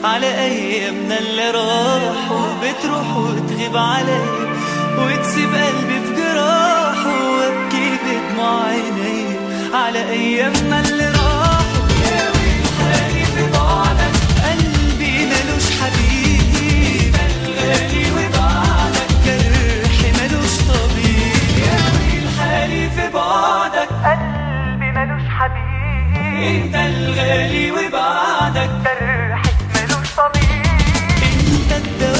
على ايامنا اللي راح وبتروح وتغيب علي وتسيب قلبي في جراحه وابكي بدموع عيني على ايامنا اللي راح يا ويل حالي في بعدك قلبي ملوش حبيب الغالي وبعدك جرحي ملوش طبيب يا ويل حالي في بعدك قلبي ملوش حبيب انت الغالي وبعدك جرحك ملوش طبيب انت الدواء